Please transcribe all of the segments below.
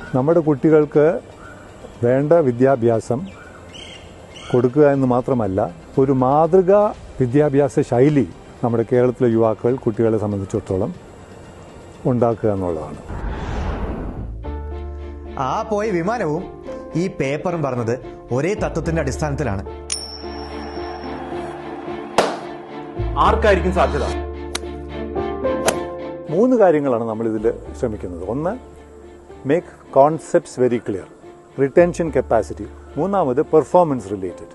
നമ്മുടെ കുട്ടികൾക്ക് വേണ്ട വിദ്യാഭ്യാസം കൊടുക്കുക എന്ന് മാത്രമല്ല ഒരു മാതൃകാ വിദ്യാഭ്യാസ ശൈലി നമ്മുടെ കേരളത്തിലെ യുവാക്കൾ കുട്ടികളെ സംബന്ധിച്ചിടത്തോളം ഉണ്ടാക്കുക എന്നുള്ളതാണ് ആ പോയ വിമാനവും ഈ പേപ്പറും പറഞ്ഞത് ഒരേ തത്വത്തിന്റെ അടിസ്ഥാനത്തിലാണ് ആർക്കായിരിക്കും സാധ്യത മൂന്ന് കാര്യങ്ങളാണ് നമ്മൾ ഇതിൽ ശ്രമിക്കുന്നത് ഒന്ന് make concepts very clear retention capacity മൂന്നാമത് പെർഫോമൻസ് റിലേറ്റഡ്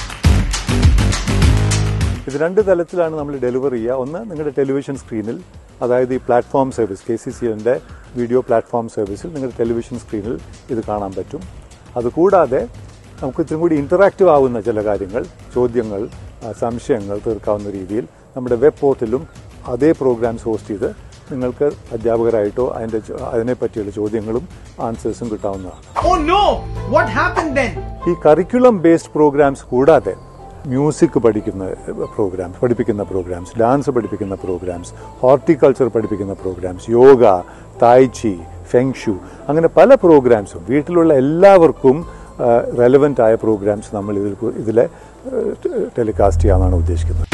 ഇത് രണ്ട് തലത്തിലാണ് നമ്മൾ ഡെലിവർ ചെയ്യുക ഒന്ന് നിങ്ങളുടെ ടെലിവിഷൻ സ്ക്രീനിൽ അതായത് ഈ platform service K C C എൻ്റെ വീഡിയോ പ്ലാറ്റ്ഫോം സർവീസിൽ നിങ്ങളുടെ ടെലിവിഷൻ സ്ക്രീനിൽ ഇത് കാണാൻ പറ്റും അതുകൂടാതെ നമുക്ക് ഇത്തിരി കൂടി ഇൻറ്ററാക്റ്റീവ് ആവുന്ന ചില കാര്യങ്ങൾ ചോദ്യങ്ങൾ ആ, സംശയങ്ങൾ തീർക്കാവുന്ന രീതിയിൽ നമ്മുടെ വെബ് പോർട്ടലും അതേ പ്രോഗ്രാംസ് ഹോസ്റ്റ് ചെയ്ത് നിങ്ങൾക്ക് അധ്യാപകരായിട്ടോ അതിൻ്റെ ചോ- അതിനെപ്പറ്റിയുള്ള ചോദ്യങ്ങളും ആൻസേഴ്സും കിട്ടാവുന്നതാണ് oh no what happen then ഈ കരിക്കുലം ബേസ്ഡ് പ്രോഗ്രാംസ് കൂടാതെ മ്യൂസിക് പഠിക്കുന്ന പ്രോഗ്രാംസ് പഠിപ്പിക്കുന്ന പ്രോഗ്രാംസ് ഡാൻസ് പഠിപ്പിക്കുന്ന പ്രോഗ്രാംസ് ഹോർട്ടിക്കൾച്ചർ പഠിപ്പിക്കുന്ന പ്രോഗ്രാംസ് യോഗ തായ്ചി ഫെങ്ഷു അങ്ങനെ പല പ്രോഗ്രാംസും വീട്ടിലുള്ള എല്ലാവർക്കും റെലവൻ്റ് ആയ പ്രോഗ്രാംസ് നമ്മൾ ഇതിൽ ഇതിലെ ടെലികാസ്റ്റ് ചെയ്യാനാണ് ഉദ്ദേശിക്കുന്നത്